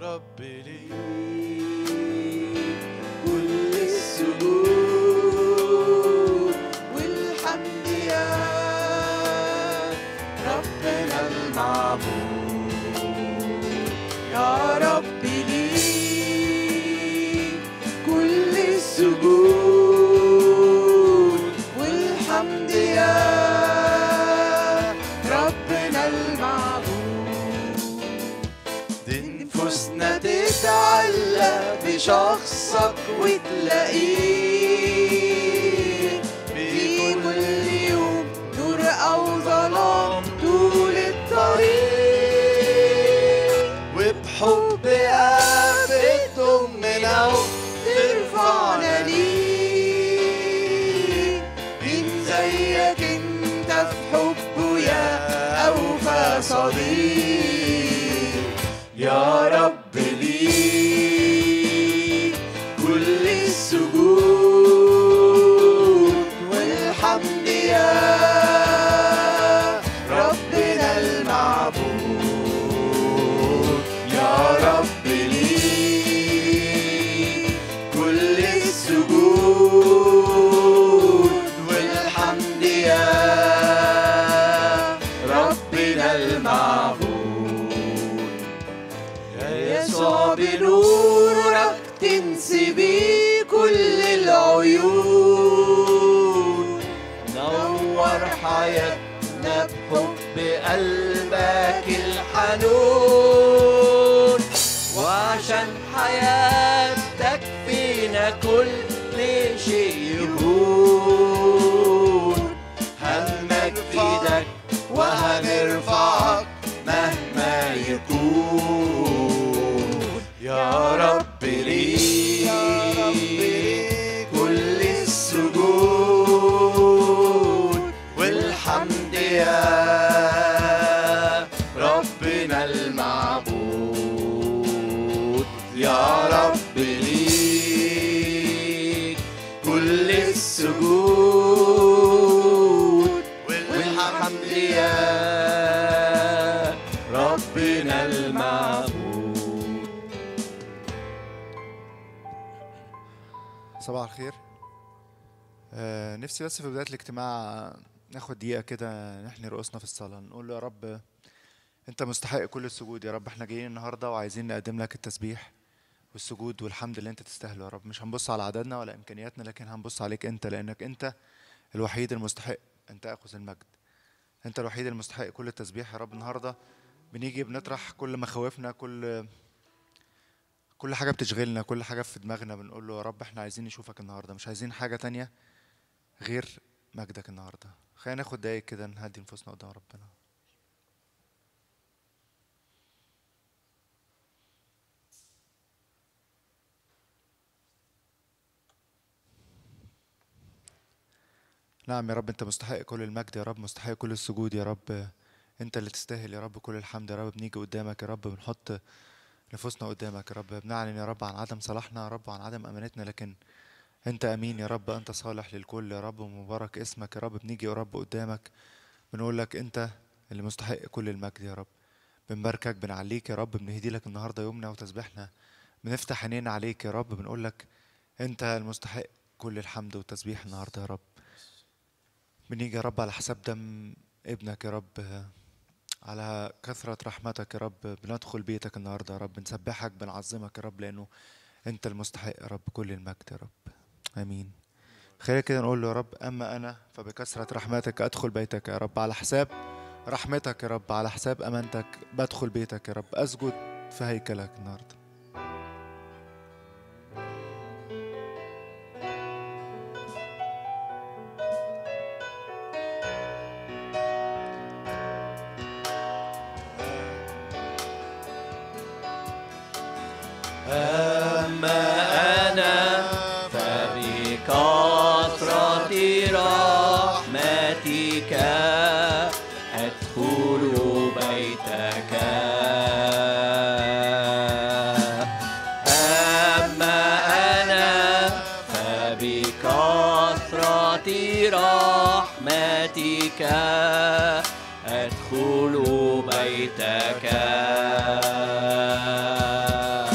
رب لي كل السجود والحمد يا ربنا المعبود يا رب ليك كل السجود والحمد يا ربنا المعبود دي نفوسنا تتعلق بشخصك وتلاقيه في كل يوم نور أو ظلام طول الطريق وبحب قافة أمنا ترفعنا ليك مين زيك انت في حبه يا أوفى صديق يا رب ليك كل السجود والحمد يا ربنا المعبود يا رب ليك كل السجود والحمد يا ربنا المعبود يا يسوع بنورك تنسبي كل العيون نور حياتنا بحب قلبك الحنون وعشان حياتك فينا كل شيء يهون همك في ايدك وهنرفعك مهما يكون يا رب ليك كل السجود والحمد يا ربنا المعبود يا رب ليك كل السجود والحمد يا ربنا المعبود صباح الخير آه نفسي بس في بداية الاجتماع ناخد دقيقة كده نحني رؤوسنا في الصلاة نقول له يا رب أنت مستحق كل السجود يا رب احنا جايين النهاردة وعايزين نقدم لك التسبيح والسجود والحمد اللي أنت تستاهله يا رب مش هنبص على عددنا ولا إمكانياتنا لكن هنبص عليك أنت لأنك أنت الوحيد المستحق أنت أخذ المجد أنت الوحيد المستحق كل التسبيح يا رب النهاردة بنيجي بنطرح كل مخاوفنا كل كل حاجة بتشغلنا كل حاجة في دماغنا بنقول له يا رب احنا عايزين نشوفك النهاردة مش عايزين حاجة تانية غير مجدك النهاردة خلينا ناخد دقايق كده نهدي نفوسنا قدام ربنا نعم يا رب انت مستحق كل المجد يا رب مستحق كل السجود يا رب انت اللي تستاهل يا رب كل الحمد يا رب بنيجي قدامك يا رب بنحط نفوسنا قدامك يا رب بنعلن يا رب عن عدم صلاحنا يا رب وعن عدم امانتنا لكن انت امين يا رب انت صالح للكل يا رب ومبارك اسمك يا رب بنيجي يا رب قدامك بنقول لك انت اللي مستحق كل المجد يا رب بنباركك بنعليك يا رب بنهدي لك النهارده يومنا وتسبيحنا بنفتح عينينا عليك يا رب بنقول لك انت المستحق كل الحمد والتسبيح النهارده يا رب بنيجي يا رب على حساب دم ابنك يا رب على كثرة رحمتك يا رب بندخل بيتك النهارده يا رب بنسبحك بنعظمك يا رب لأنه أنت المستحق يا رب كل المجد يا رب آمين خلينا كده نقول له يا رب أما أنا فبكثرة رحمتك أدخل بيتك يا رب على حساب رحمتك يا رب على حساب أمانتك بدخل بيتك يا رب أسجد في هيكلك النهارده أما أنا فبكثرة رحمتك أدخل بيتك أما أنا فبكثرة رحمتك أدخل بيتك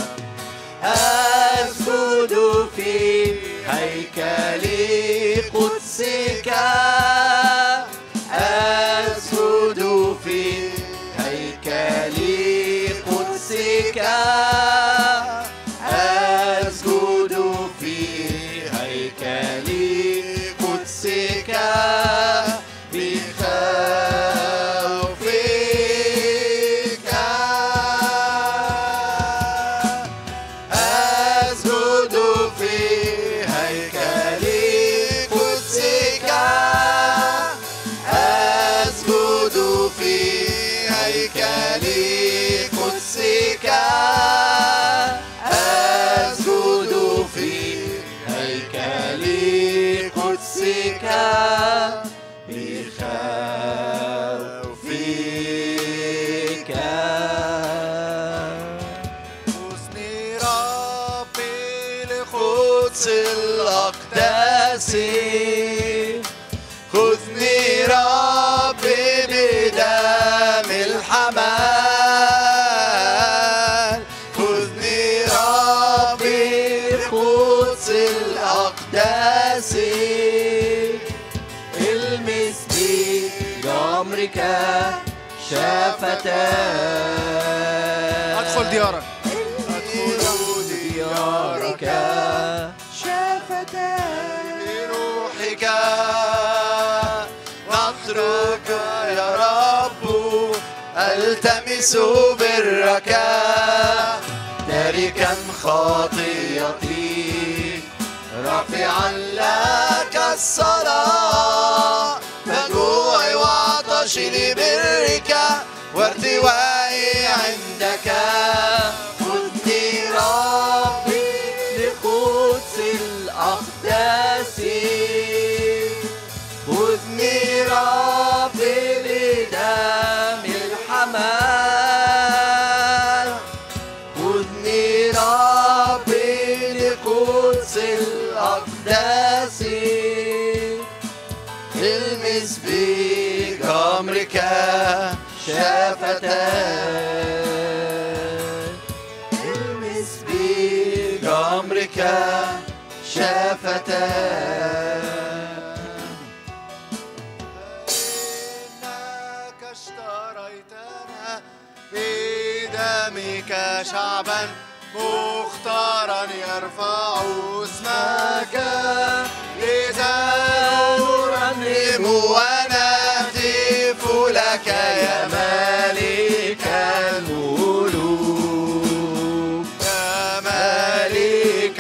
هيكل قدسك أسجد في هيكل قدسك بخوفك حسن ربي لقدس الأقداس خذني ربي بدم الحمال خذني ربي لقدس الأقداس المس بي جمرك شفتان ادخل ديارك أدخل ديارك شفتان بروحك نترك يا رب التمس برك تاركا خطيئتي رافعا لك الصلاة فجوعي وعطشي لبرك وارتوائي عندك خذني ربي لقدس الأقداس خذني ربي لدم الحمال خذني ربي لقدس الأقداس المس بجمرك شفتان المس بجمرك شفتان إنك اشتريتنا بدمك شعبا مختارا يرفع اسمك لذا نرنم ونهتف لك يا ملك الملوك يا ملك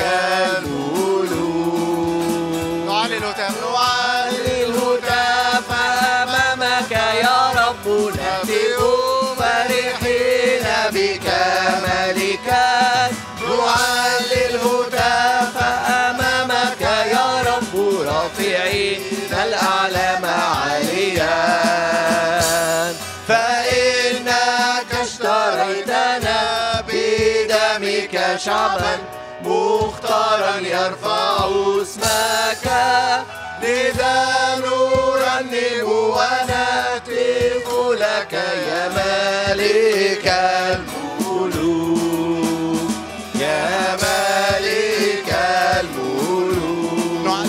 الملوك نعلي الهتاف نعلي الهتاف أمامك يا رب نهتف فرحين بك ملكا نعلي الهتاف أمامك يا رب رافعين الأعلام عاليا فإنك اشتريتنا بدمك شعبا مختارا يرفع اسمك لذا نرنم ونهتف لك يا ملك الملوك يا ملك الملوك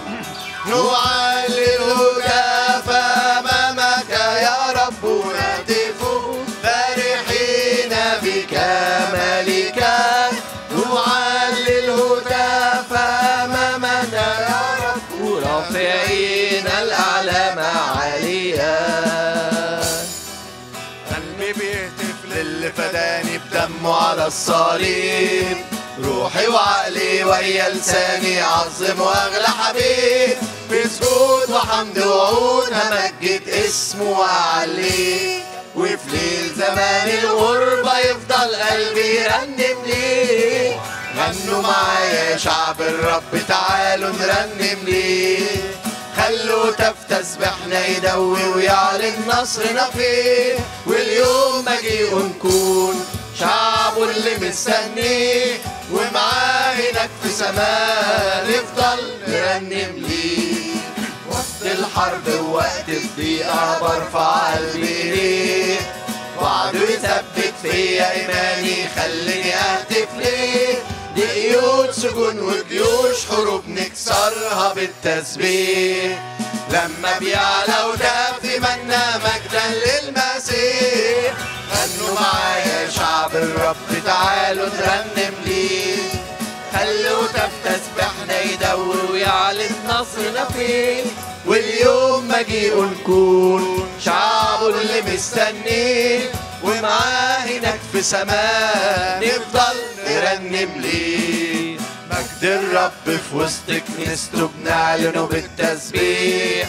نعلي الهتاف أمامك يا رب نهتف فرحين بك ملكا نعلي الهتاف أمامك يا رب رافعين الأعلام عاليا قلبي بيهتف للي فداني بدمه على الصليب روحي وعقلي ويا لساني عظم واغلى حبيب بسجود وحمد وعود همجد اسمه واعليه وفي ليل زمان الغربة يفضل قلبي يرنم ليه غنوا معايا يا شعب الرب تعالوا نرنم ليه خلوا تف تسبحنا يدوي ويعلن نصرنا فيه واليوم مجيء نكون شعبه اللي مستنيه ومعاه هناك في سماء نفضل نرنم ليه وقت الحرب ووقت الضيقة برفع قلبي ليه وعده يثبت فيا إيماني خليني أهتف ليه دي قيود سجون وجيوش حروب نكسرها بالتسبيح لما بيعلى وداف منا مجدا للمسيح غنوا معايا يا شعب الرب تعالوا نرنم ليه خلوا تف تسبحنا يدور ويعلن نصرنا فيه واليوم مجيء نكون شعبه اللي مستنيه ومعاه هناك في سماء نفضل نرنم ليه مجد الرب في وسط كنيسته بنعلنه بالتسبيح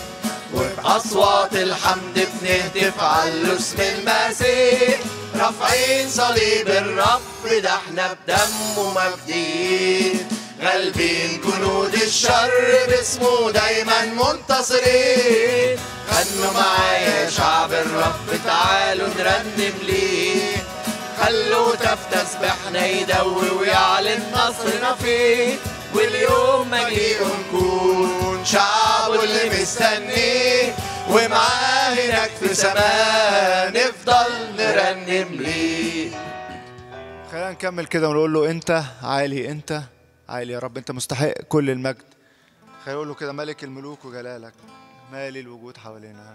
وبأصوات الحمد بنهتف على اسم المسيح رافعين صليب الرب ده احنا بدمه مجدين غالبين جنود الشر باسمه دايما منتصرين غنوا معايا يا شعب الرب تعالوا نرنم ليه خلوا تف تسبحنا يدوي ويعلن نصرنا فيه واليوم مجيء نكون شعبه اللي مستنيه ومعاه هناك في سماه نفضل نرنم ليه خلينا نكمل كده ونقول له انت عالي انت عالي يا رب انت مستحق كل المجد خلينا نقول له كده ملك الملوك وجلالك مالي الوجود حوالينا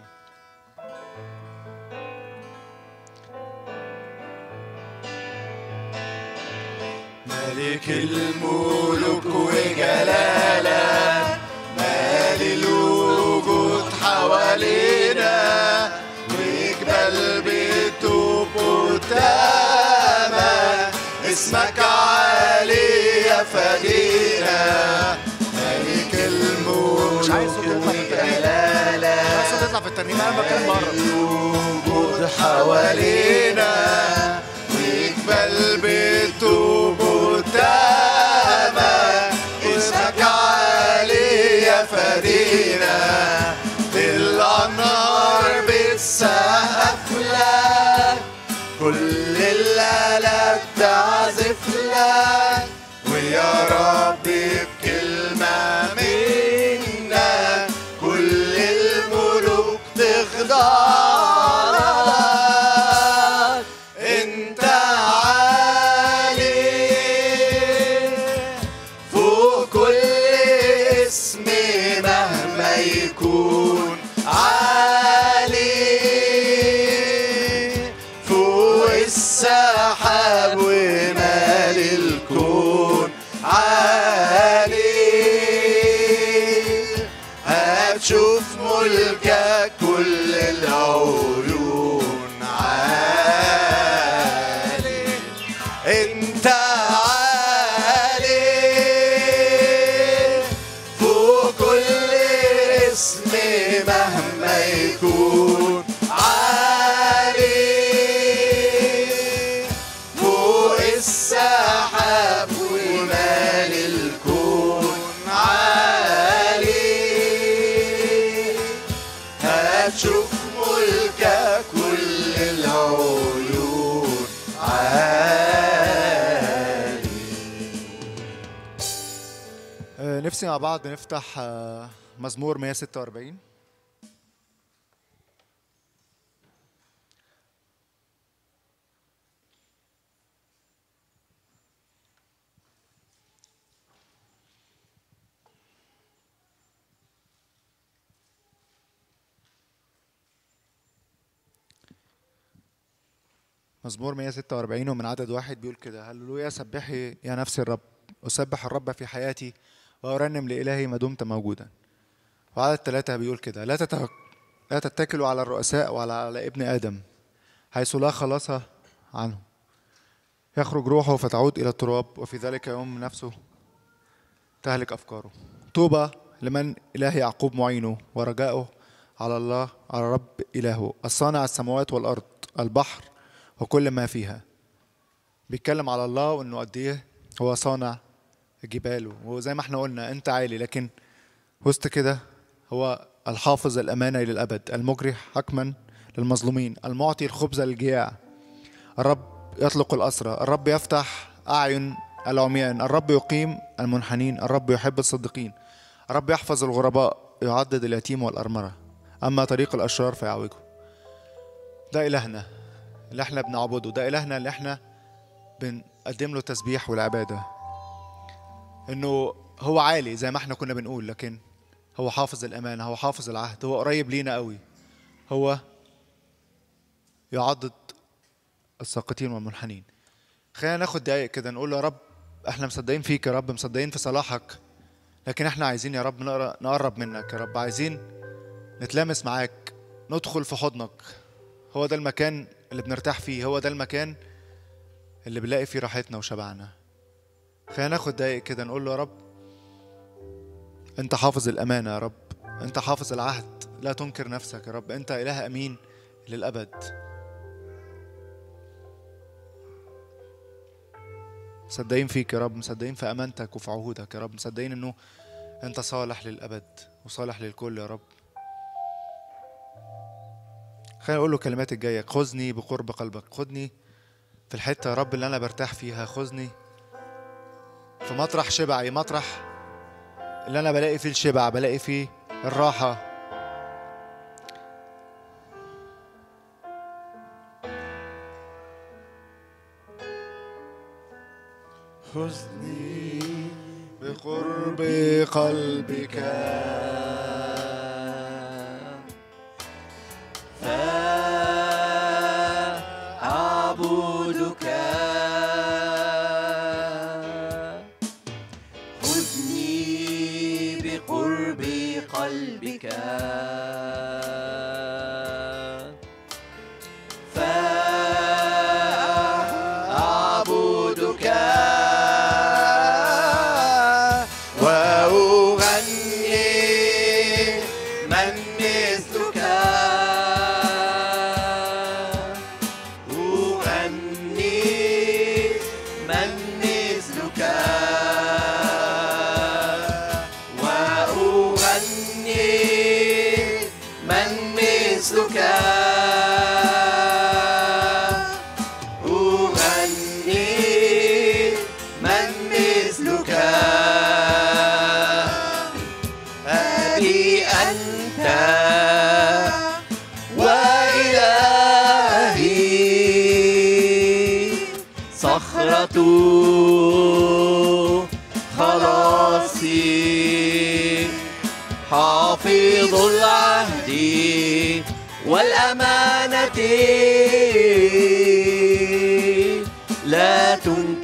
ملك الملوك وجلالك مالي الوجود حوالينا وجبال بتوب قدامك اسمك عالي يا فدينا ملك الملوك وجلالك بس تطلع في الترنيمه انا بتكلم بره الوجود حوالينا وجبال بتوب قدامك اسمك عالي يا فدينا الأنهار بتسقف لك كل الآلات تعزف لك ويا رب بكلمة منك كل الملوك تخضع لك انت عالي فوق كل اسم مهما يكون عالي فوق السحاب ومال الكون عالي هتشوف ملكك كل العيون عالي انت عالي فوق كل اسم مهما يكون عالي فوق السحاب ومال الكون عالي هتشوف ملكك كل العيون عالي آه، نفسي مع بعض نفتح آه، مزمور 146 مزمور 146 ومن عدد واحد بيقول كده هللويا سبحي يا نفسي الرب أسبح الرب في حياتي وأرنم لإلهي ما دمت موجودا وعدد ثلاثة بيقول كده لا تتك... لا تتكلوا على الرؤساء ولا على ابن آدم حيث لا خلاص عنه يخرج روحه فتعود إلى التراب وفي ذلك يوم نفسه تهلك أفكاره طوبى لمن إله يعقوب معينه ورجاؤه على الله على رب إلهه الصانع السماوات والأرض البحر وكل ما فيها بيتكلم على الله وإنه قد إيه هو صانع جباله وزي ما احنا قلنا أنت عالي لكن وسط كده هو الحافظ الأمانة إلى الأبد المجري حكما للمظلومين المعطي الخبز للجياع الرب يطلق الأسرى الرب يفتح أعين العميان الرب يقيم المنحنين الرب يحب الصديقين الرب يحفظ الغرباء يعدد اليتيم والأرملة أما طريق الأشرار فيعوجه ده إلهنا اللي احنا بنعبده ده إلهنا اللي احنا بنقدم له تسبيح والعبادة إنه هو عالي زي ما احنا كنا بنقول لكن هو حافظ الأمانة هو حافظ العهد هو قريب لينا قوي هو يعضد الساقطين والمنحنين خلينا ناخد دقايق كده نقول يا رب احنا مصدقين فيك يا رب مصدقين في صلاحك لكن احنا عايزين يا رب نقر- نقرب منك يا رب عايزين نتلامس معاك ندخل في حضنك هو ده المكان اللي بنرتاح فيه هو ده المكان اللي بنلاقي فيه راحتنا وشبعنا خلينا ناخد دقايق كده نقول له يا رب انت حافظ الامانه يا رب انت حافظ العهد لا تنكر نفسك يا رب انت اله امين للابد مصدقين فيك يا رب مصدقين في امانتك وفي عهودك يا رب مصدقين انه انت صالح للابد وصالح للكل يا رب خلينا نقول له الكلمات الجايه خذني بقرب قلبك خذني في الحته يا رب اللي انا برتاح فيها خذني في مطرح شبعي مطرح اللي انا بلاقي فيه الشبع بلاقي فيه الراحه خذني بقرب قلبك فأعبدك خذني بقرب قلبك فأعبدك وأغني من مثلك أغني من مثلك وأغني من مثلك أغني من مثلك أبي أنت وإلهي صخرة خلاصي حافظ العهد والأمانة لا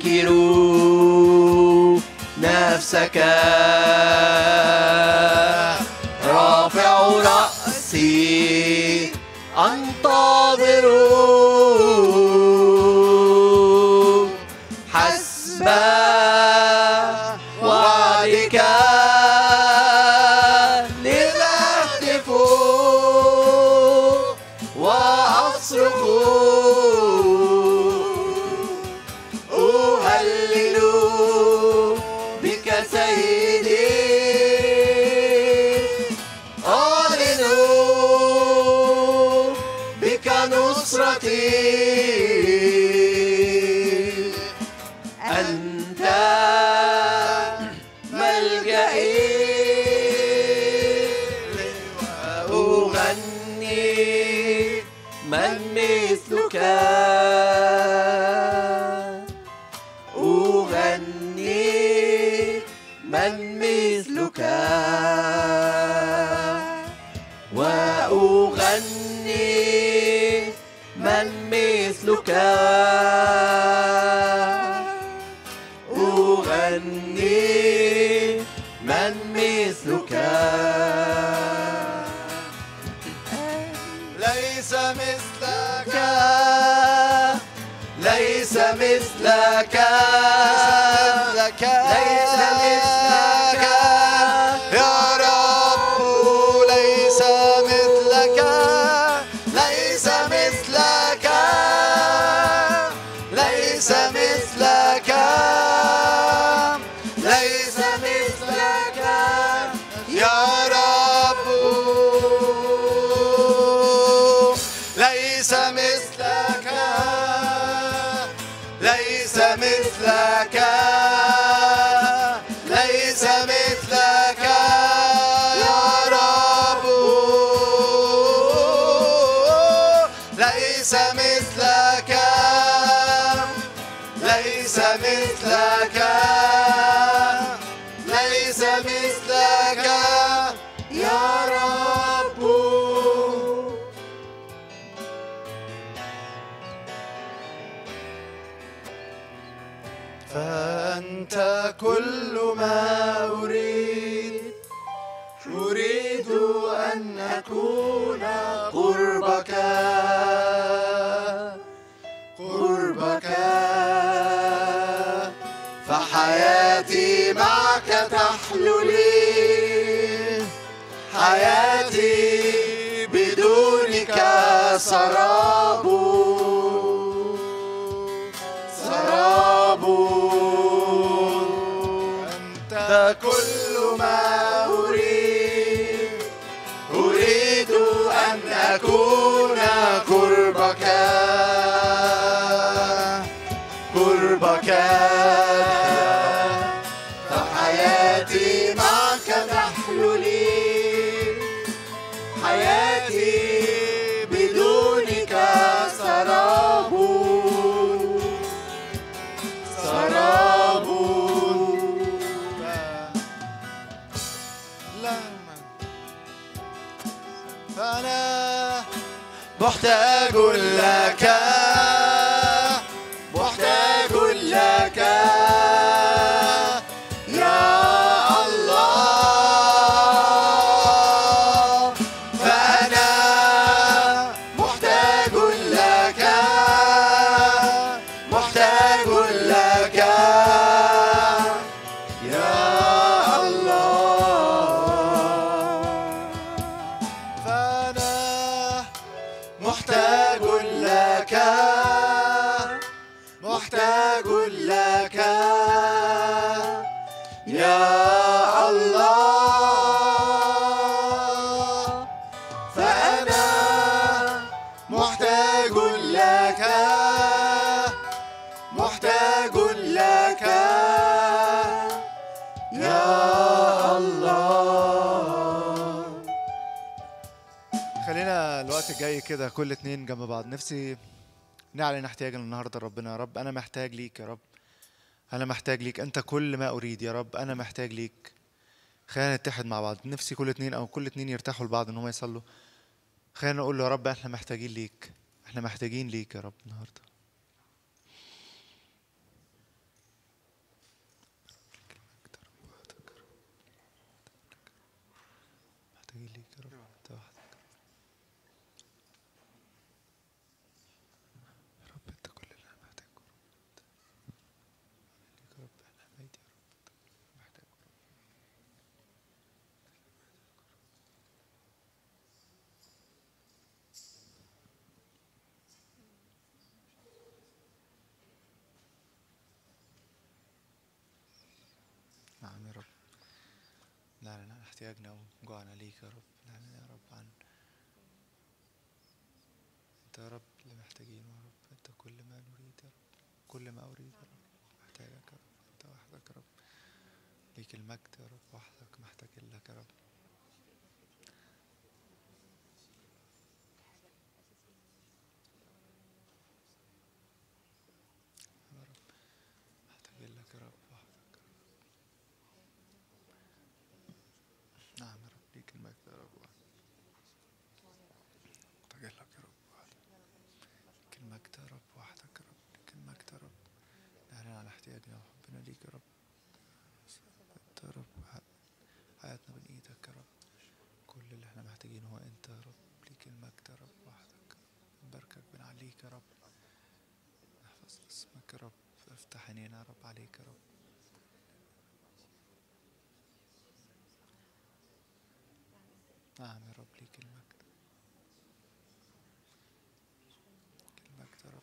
تنكروا نفسك رافع رأسي أنتظر حسب وعدك لأهتف وأصرخ أهلل بك سيدي أعلن بك نصرتي أنت ملجئي وأغني من مثلك أغني من مثلك وأغني من مثلك أغني من مثلك ليس مثلك ليس مثلك ليس مثلك يا رب ليس مثلك ليس مثلك ليس مثلك ليس مثلك يا رب ليس مثلك ليس مثلك ليس مثلك يا رب ليس مثلك ليس مثلك ليس مثلك يا رب فأنت كل ما أريد أريد أن أكون قربك قربك فحياتي معك تحلو لي حياتي بدونك سراب سراب أنت كل ما أريد أريد أن أكون قربك قربك فحياتي معك تحلو لي حياتي بدونك سراب سراب فأنا محتاج لك محتاج لك يا الله فأنا محتاج لك محتاج لك يا الله فأنا محتاج لك محتاج لك يا الله فأنا محتاج لك محتاج لك يا الله خلينا الوقت الجاي كده كل اتنين جنب بعض نفسي نعلن احتياجنا النهارده لربنا يا رب انا محتاج ليك يا رب انا محتاج ليك انت كل ما اريد يا رب انا محتاج ليك خلينا نتحد مع بعض نفسي كل اتنين او كل اتنين يرتاحوا لبعض ان هم يصلوا خلينا نقول له يا رب احنا محتاجين ليك احنا محتاجين ليك يا رب النهارده محتاجين ليك يا رب انت وحدك يا رب انت كل اللي انا محتاجه يا رب ليك يا رب احنا حمايتي يا رب انت كل اللي انا محتاجه يا رب نعم يا رب نعلن عن احتياجنا وجوعنا ليك يا رب نعلن يا رب عن انت يا رب اللي محتاجينه يا رب انت كل ما نريد يا رب كل ما اريد يا رب محتاجك يا رب انت وحدك يا رب ليك المجد يا رب وحدك محتاج لك يا رب يا رب محتاج لك يا رب وحدك يا رب نعم يا رب ليك المجد يا رب وحدك محتاج لك يا رب وحدك ليك المجد يا رب وحدك يا رب ليك المجد يا رب نعلن على احتياجنا وحبنا ليك يا رب انت يا رب ح- حياتنا بين ايدك يا رب كل اللي احنا محتاجينه هو انت يا رب ليك المجد يا رب وحدك نباركك بنعليك يا رب نحفظ اسمك يا رب افتح عينينا يا رب عليك يا رب نعم يا رب ليك المجد ليك المجد يا رب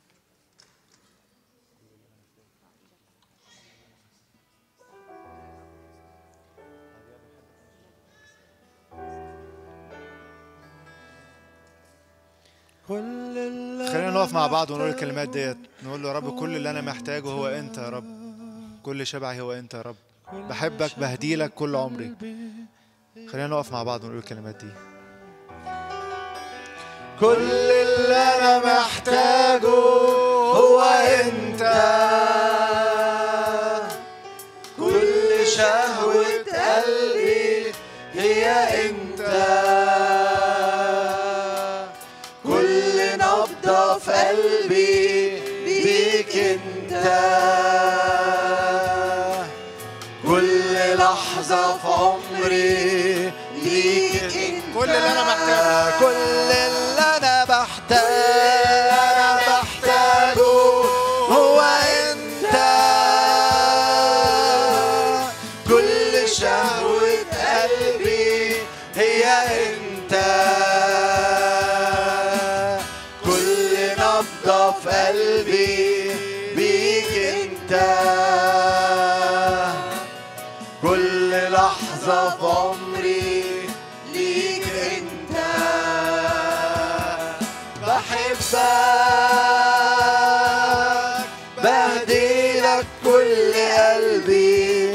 كل اللي خلينا نقف مع بعض ونقول الكلمات ديت نقول له يا رب كل اللي انا محتاجه هو انت يا رب كل شبعي هو انت يا رب بحبك بهديلك كل عمري خلينا نقف مع بعض ونقول الكلمات دي كل اللي انا محتاجه هو انت كل شهوة قلبي هي انت كل نبضة في قلبي بيك انت كل لحظة في عمري ليك انت كل اللي أنا محتاجه. كل اللي انا محتاج انا محتاجه هو انت كل شهوة قلبي هي قلبي بيك انت كل لحظة في عمري ليك انت بحبك بهديلك كل قلبي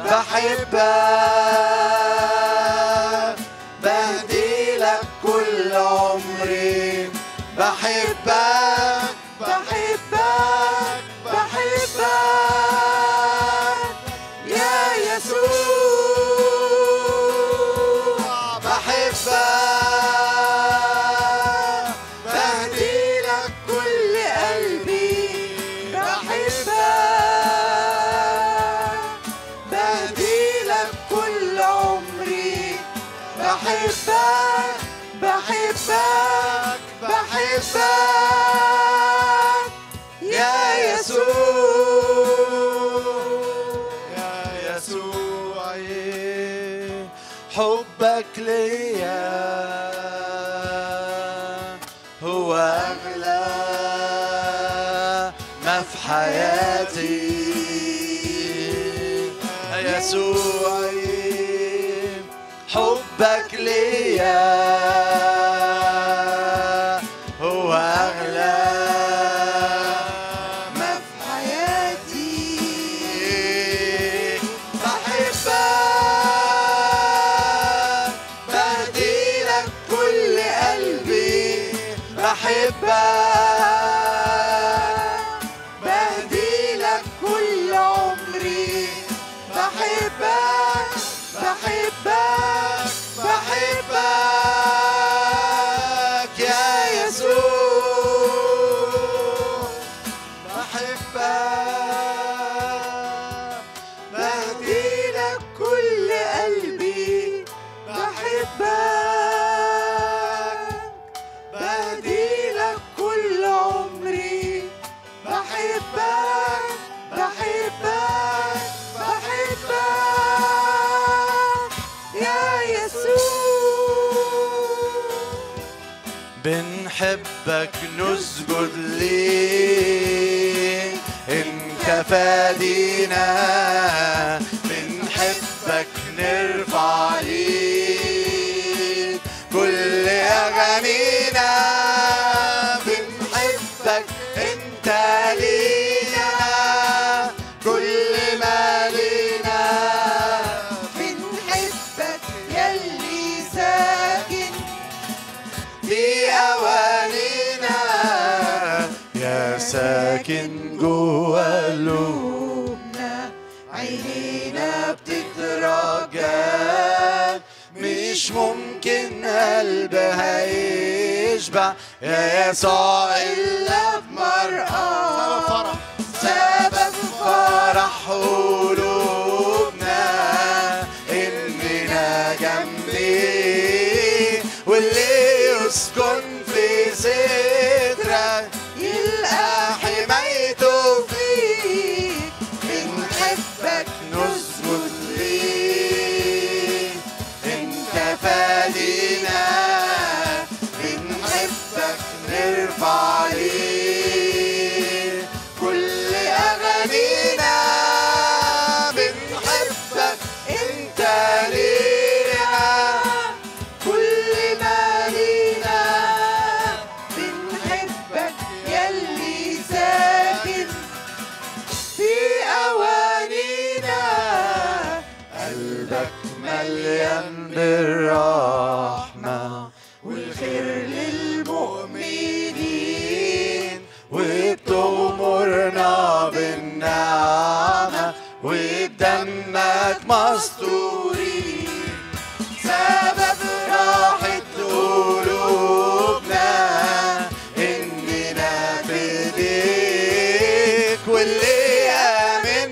بحبك بهديلك كل عمري بحبك بحبك بحبك يا يسوع بحبك بهديلك كل قلبي بحبك بهديلك كل عمري بحبك بحبك بحبك يا يسوع يا يسوع حبك ليا هو أغلى ما في حياتي يا يسوع حبك ليا هو أغلى ما في حياتي بحبك بهديلك كل قلبي بحبك بهديلك كل عمري بحبك بحبك بحبك يا يسوع بحبك بهديلك كل قلبي بحبك بهديلك كل عمري بحبك بحبك بحبك يا يسوع بنحبك نسجد ليك انت فادينا بنحبك نرفع ليك كل اغانينا بنحبك انت لينا كل ما لينا بنحبك يلي ساكن في أوانينا يا ساكن جوا قلوبنا عينينا بتترجاك مش ممكن قلبها يشبع يا يسوع إلا بمرأة سبب فرح قلوبنا إننا جنبي واللي يسكن في سترك يلقى حمايته فيك بنحبك نسجد ليك انت فادينا بنحبك نرفع ليك كل اغانينا بنحبك انت لينا كل ما لينا بنحبك يلي ساكن في أوانينا قلبك مليان بالرحمة والخير للمؤمنين وبتغمرنا بالنعمة وبدمك مستورين سبب راحة قلوبنا إننا في ايديك واللي آمن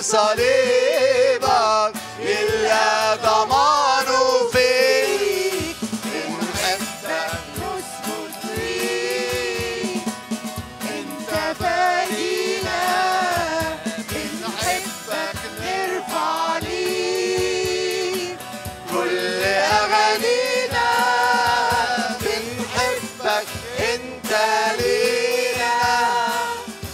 بصليبك يلقى ضمانه فيك بنحبك نسجد ليك انت فادينا بنحبك نرفع ليك كل اغانينا بنحبك انت لينا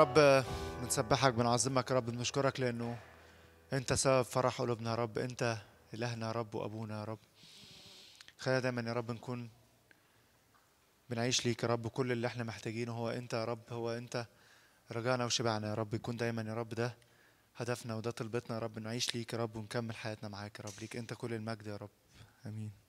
رب بنسبحك بنعظمك يا رب بنشكرك لانه انت سبب فرح قلوبنا يا رب انت الهنا يا رب وابونا يا رب خلينا دايما يا رب نكون بنعيش ليك يا رب كل اللي احنا محتاجينه هو انت يا رب هو انت رجعنا وشبعنا يا رب يكون دايما يا رب ده هدفنا وده طلبتنا يا رب نعيش ليك يا رب ونكمل حياتنا معاك يا رب ليك انت كل المجد يا رب امين